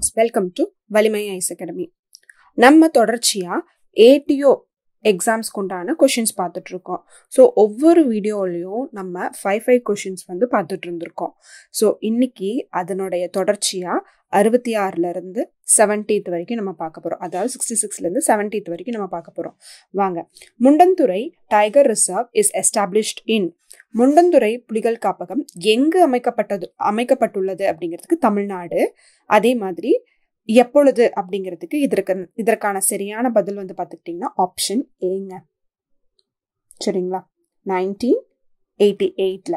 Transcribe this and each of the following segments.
welcome to Valimai IAS academy நம்ம தொடர்ச்சியாக ADO எக்ஸாம்ஸ்க்கு உண்டான கொஷின்ஸ் பார்த்துட்டு இருக்கோம் ஸோ ஒவ்வொரு வீடியோலையும் நம்ம ஃபைவ் ஃபைவ் கொஷின்ஸ் வந்து பார்த்துட்டு இருந்திருக்கோம் ஸோ இன்னைக்கு அதனுடைய தொடர்ச்சியாக அறுபத்தி ஆறுலேருந்து செவன்டீத் வரைக்கும் நம்ம பார்க்க போகிறோம் அதாவது சிக்ஸ்டி சிக்ஸ்லேருந்து செவன்டீத் வரைக்கும் நம்ம பார்க்க போகிறோம் வாங்க Mundanthurai tiger reserve is established in Mundanthurai புலிகள் காப்பகம் எங்கு அமைக்கப்பட்டது அமைக்கப்பட்டுள்ளது அப்படிங்கிறதுக்கு தமிழ்நாடு அதே மாதிரி எப்பொழுது அப்படிங்கிறதுக்கு இதற்கு இதற்கான சரியான பதில் வந்து பார்த்துக்கிட்டிங்கன்னா ஆப்ஷன் ஏங்க சரிங்களா நைன்டீன் எயிட்டி எயிட்ல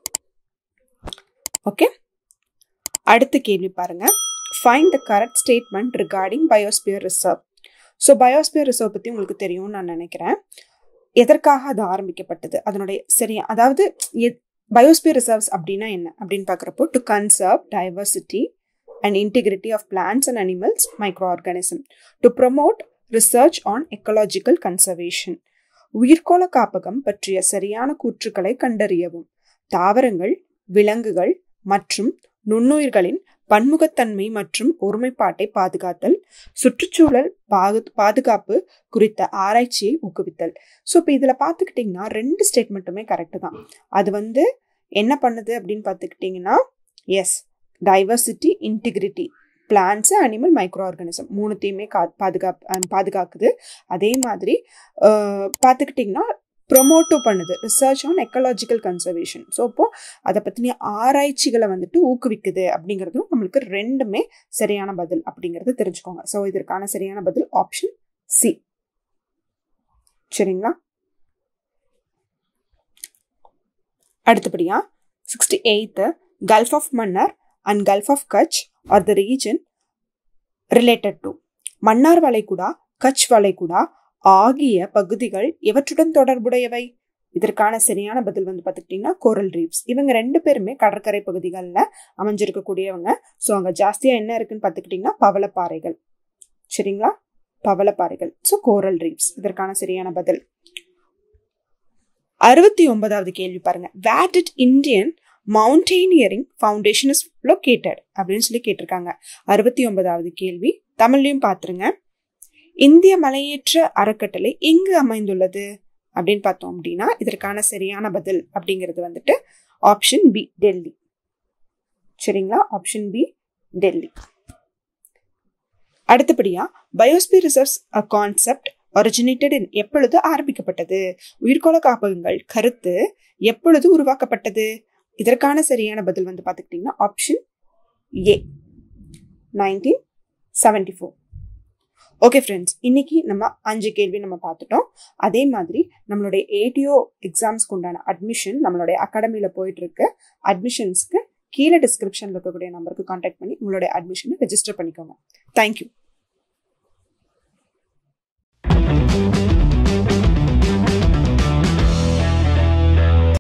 ஓகே அடுத்த கேள்வி பாருங்க find the correct statement regarding biosphere reserve so biosphere reserve பற்றி உங்களுக்கு தெரியும்னு நான் நினைக்கிறேன் எதற்காக அது ஆரம்பிக்கப்பட்டது அதனுடைய சரியா அதாவது பயோஸ்பியர் ரிசர்வ்ஸ் அப்படின்னா என்ன அப்படின்னு பார்க்குறப்போ to conserve diversity and integrity of plants and animals microorganism to promote research on ecological conservation உயிர்கோள காப்பகம் பற்றிய சரியான கூற்றுக்களை கண்டறியவும் தாவரங்கள் விலங்குகள் மற்றும் நுண்ணுயிர்களின் பன்முகத்தன்மை மற்றும் ஒருமைப்பாட்டை பாதுகாத்தல் சுற்றுச்சூழல் பாது பாதுகாப்பு குறித்த ஆராய்ச்சியை ஊக்குவித்தல் ஸோ இப்போ இதில் பார்த்துக்கிட்டிங்கன்னா ரெண்டு ஸ்டேட்மெண்ட்டுமே கரெக்டு தான் அது வந்து என்ன பண்ணுது அப்படின்னு பார்த்துக்கிட்டிங்கன்னா yes diversity integrity plants animal microorganism மூணுத்தையுமே கா பாதுகாப்பு பாதுகாக்குது அதே மாதிரி பார்த்துக்கிட்டிங்கன்னா ப்ரொமோட்டும் பண்ணுது research on ecological conservation so இப்போது அதை பற்றின ஆராய்ச்சிகளை வந்துட்டு ஊக்குவிக்குது அப்படிங்கிறதும் நம்மளுக்கு ரெண்டுமே சரியான பதில் அப்படிங்கிறது தெரிஞ்சுக்கோங்க ஸோ இதற்கான சரியான பதில் ஆப்ஷன் சி சரிங்களா அடுத்தபடியாக sixty eight gulf of Mannar and gulf of Kutch are the region related to Mannar வளைகுடா கட்ச் வளைகுடா ஆகிய பகுதிகள் எவற்றுடன் தொடர்புடையவை இதற்கான சரியான பதில் வந்து பார்த்துக்கிட்டிங்கன்னா கோரல் ரீப்ஸ் இவங்க ரெண்டு பேருமே கடற்கரை பகுதிகளில் அமைஞ்சிருக்கக்கூடியவங்க ஸோ அங்கே ஜாஸ்தியாக என்ன இருக்குன்னு பார்த்துக்கிட்டிங்கன்னா பவளப்பாறைகள் சரிங்களா பவளப்பாறைகள் ஸோ கோரல் ரீப்ஸ் இதற்கான சரியான பதில் அறுபத்தி ஒன்பதாவது கேள்வி பாருங்க where did Indian mountaineering foundation is located அப்படின்னு சொல்லி கேட்டிருக்காங்க அறுபத்தி ஒன்பதாவது கேள்வி தமிழ்லையும் பார்த்துருங்க இந்திய மலையேற்ற அறக்கட்டளை எங்கு அமைந்துள்ளது அப்படின்னு பார்த்தோம் அப்படின்னா இதற்கான சரியான பதில் அப்படிங்கிறது வந்துட்டு ஆப்ஷன் பி டெல்லி சரிங்களா ஆப்ஷன் பி டெல்லி அடுத்தபடியா biosphere reserves a concept originated in எப்பொழுது ஆரம்பிக்கப்பட்டது உயிர்கோள காப்பகங்கள் கருத்து எப்பொழுது உருவாக்கப்பட்டது இதற்கான சரியான பதில் வந்து பார்த்துக்கிட்டிங்கன்னா option A nineteen seventy four okay friends இன்னைக்கு நம்ம அஞ்சு கேள்வி நம்ம பார்த்துட்டோம் அதே மாதிரி நம்மளுடைய ஏடிஓ எக்ஸாம்ஸ்க்கு உண்டான அட்மிஷன் நம்மளுடைய அகாடமியில் போயிட்டு இருக்கு அட்மிஷன்ஸ்க்கு கீழே டிஸ்கிரிப்ஷனில் இருக்கக்கூடிய நம்பருக்கு கான்டாக்ட் பண்ணி உங்களுடைய அட்மிஷனை ரெஜிஸ்டர் பண்ணிக்கோங்க தேங்க்யூ